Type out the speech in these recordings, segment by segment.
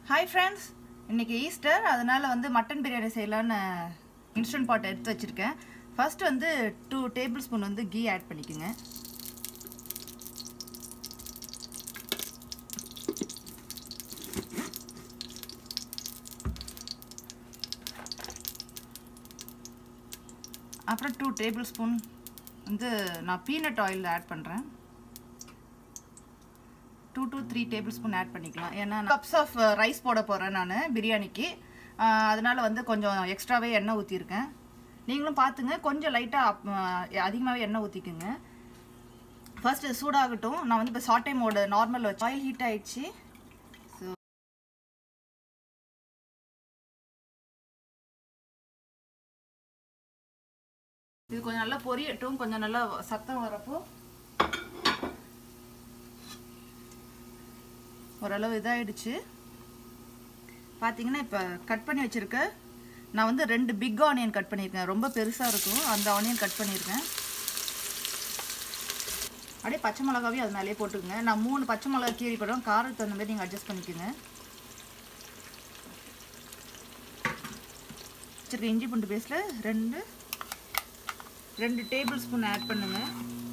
hi friends இன்னைக்கு Easter அதனால வந்து மட்டன் பிரியாணி செய்யலான்னு இன்ஸ்டன்ட் பாட் எடுத்து வச்சுருக்கேன் ஃபர்ஸ்ட் வந்து டூ டேபிள் ஸ்பூன் வந்து கீ ஆட் பண்ணிக்கோங்க அப்புறம் டூ டேபிள் ஸ்பூன் வந்து நான் பீனட் ஆயில் ஆட் பண்ணுறேன் two to three tablespoon add பண்ணிக்கலாம் ஏன்னா கப்ஸ் ஆஃப் ரைஸ் போட போகிறேன் நான் பிரியாணிக்கு அதனால் வந்து கொஞ்சம் எக்ஸ்ட்ராவே எண்ணெய் ஊற்றிருக்கேன் நீங்களும் பார்த்துங்க கொஞ்சம் லைட்டாக அதிகமாகவே எண்ணெய் ஊற்றிக்குங்க ஃபர்ஸ்ட் சூடாகட்டும் நான் வந்து இப்போ சாட்டை மோடு நார்மல் வச்சு ஆயில் ஹீட் ஆயிடுச்சு ஸோ இது கொஞ்சம் நல்லா பொரியட்டும் கொஞ்சம் நல்லா சத்தம் வரப்போ ஓரளவு இதாகிடுச்சு பார்த்தீங்கன்னா இப்போ கட் பண்ணி வச்சுருக்க நான் வந்து ரெண்டு பிக் ஆனியன் கட் பண்ணியிருக்கேன் ரொம்ப பெருசாக இருக்கும் அந்த ஆனியன் கட் பண்ணியிருக்கேன் அப்படியே பச்சை மிளகாவையும் அது மேலேயே போட்டுக்கோங்க நான் மூணு பச்சை மிளகா கீரி போடுறோம் காரத்துக்கு தகுந்த மாதிரி நீங்கள் அட்ஜஸ்ட் பண்ணிக்கோங்க வச்சுருக்க இஞ்சி பூண்டு பேஸ்ட்டில் ரெண்டு ரெண்டு டேபிள் ஸ்பூன் ஆட் பண்ணுங்கள்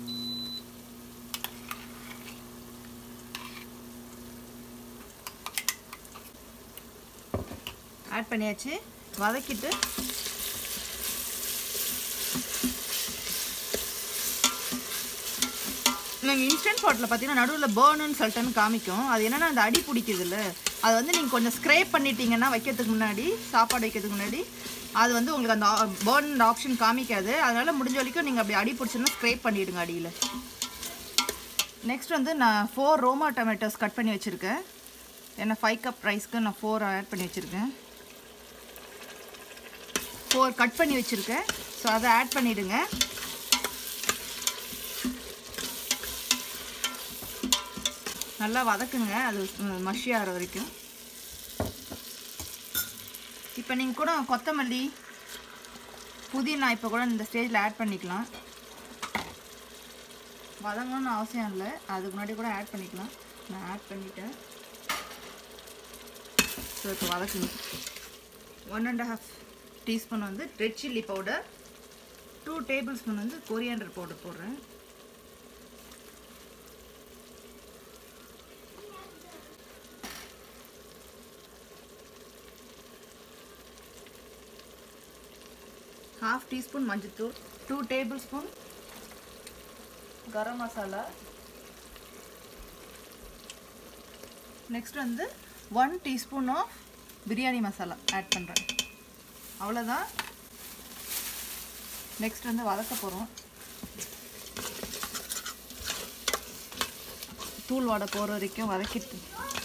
ஆட் பண்ணியாச்சு வதக்கிட்டு நீங்கள் இன்ஸ்டன்ட் பாட்டில் பார்த்தீங்கன்னா நடுவில் பேர்னுன்னு சொல்லிட்டுன்னு காமிக்கும் அது என்னென்னா அந்த அடி பிடிக்குதுல்ல அது வந்து நீங்கள் கொஞ்சம் ஸ்க்ரேப் பண்ணிட்டீங்கன்னா வைக்கிறதுக்கு முன்னாடி சாப்பாடு வைக்கிறதுக்கு முன்னாடி அது வந்து உங்களுக்கு அந்த பேர்ன் ஆப்ஷன் காமிக்காது அதனால் முடிஞ்ச வரைக்கும் நீங்கள் அப்படி அடி பிடிச்சுன்னா ஸ்க்ரேப் பண்ணிவிடுங்க அடியில் நெக்ஸ்ட் வந்து நான் ஃபோர் ரோமா டொமேட்டோஸ் கட் பண்ணி வச்சுருக்கேன் ஏன்னா ஃபைவ் கப் ரைஸ்க்கு நான் ஃபோர் ஆட் பண்ணி வச்சுருக்கேன் ஃபோர் கட் பண்ணி வச்சுருக்கேன் ஸோ அதை ஆட் பண்ணிவிடுங்க நல்லா வதக்குங்க அது மஷி ஆகிற வரைக்கும் இப்போ நீங்கள் கூட கொத்தமல்லி புதினா இப்போ கூட இந்த ஸ்டேஜில் ஆட் பண்ணிக்கலாம் வதங்கணும்னு அவசியம் இல்லை அதுக்கு முன்னாடி கூட ஆட் பண்ணிக்கலாம் நான் ஆட் பண்ணிட்டேன் ஸோ இப்போ வதக்குங்க ஒன் அண்ட் ஹாஃப் டீஸ்பூன் வந்து red chilli powder two tablespoon வந்து கொரியாண்டர் பவுடர் போடுறேன் ஹாஃப் டீஸ்பூன் மஞ்சத்தூள் two tablespoon garam masala next வந்து one teaspoon of biryani masala add பண்ணுறேன் அவ்வளோதான் நெக்ஸ்ட் வந்து வதக்க போகிறோம் தூள் வாடை போகிற வரைக்கும் வதக்கிட்டு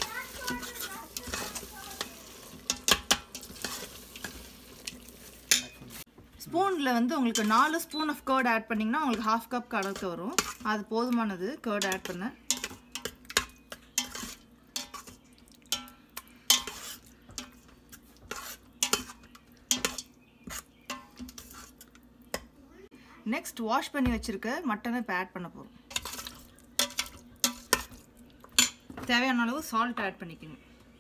ஸ்பூனில் வந்து உங்களுக்கு நாலு ஸ்பூன் ஆஃப் கேர்ட் ஆட் பண்ணிங்கன்னா உங்களுக்கு ஹாஃப் கப் கலக்க வரும் அது போதுமானது கேர்ட் ஆட் பண்ண நெக்ஸ்ட் வாஷ் பண்ணி வச்சுருக்க மட்டனை இப்போ ஆட் பண்ண போகிறோம் தேவையான அளவு சால்ட் ஆட் பண்ணிக்கோங்க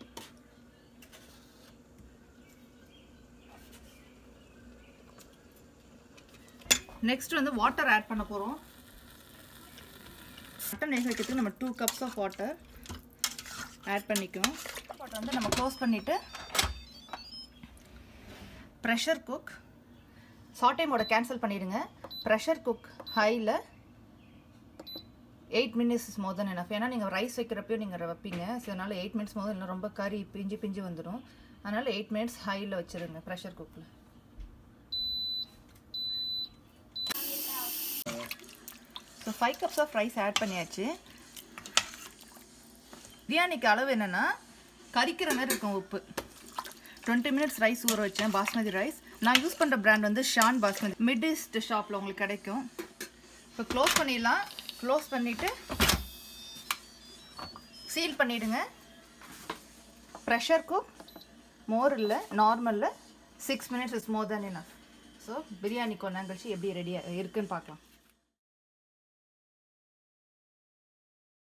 நெக்ஸ்ட் வந்து வாட்டர் ஆட் பண்ண போகிறோம் மட்டன் வேக வைக்கிறதுக்கு நம்ம two cups of water add பண்ணிக்குவோம் வாட்டர் வந்து நம்ம க்ளோஸ் பண்ணிவிட்டு pressure cook saute mode cancel பண்ணிடுங்க ப்ரெஷர் குக் ஹையில் eight minutes is more than enough ஏன்னா நீங்கள் ரைஸ் வைக்கிறப்பையும் நீங்கள் வைப்பீங்க ஸோ அதனால் எயிட் மினிட்ஸ் மோதல் இல்லை ரொம்ப கறி பிஞ்சு பிஞ்சு வந்துடும் அதனால் எயிட் மினிட்ஸ் ஹையில் வச்சுருங்க ப்ரெஷர் குக்கில் so five cups of rice add பண்ணியாச்சு பிரியாணிக்கு அளவு என்னென்னா கறிக்கிற மாதிரி இருக்கும் உப்பு டுவெண்ட்டி மினிட்ஸ் ரைஸ் ஊற வச்சேன் பாஸ்மதி ரைஸ் நான் யூஸ் பண்ணுற பிராண்ட் வந்து ஷான் பாஸ்மதி மிட் ஈஸ்ட் ஷாப்பில் உங்களுக்கு கிடைக்கும் இப்போ க்ளோஸ் பண்ணிடலாம் க்ளோஸ் பண்ணிவிட்டு சீல் பண்ணிவிடுங்க ப்ரெஷர் குக் மோர் இல்லை நார்மலில் six minutes is more than என்ன ஸோ பிரியாணி கொஞ்சம் கழிச்சு எப்படி ரெடியாக இருக்குன்னு பார்க்கலாம்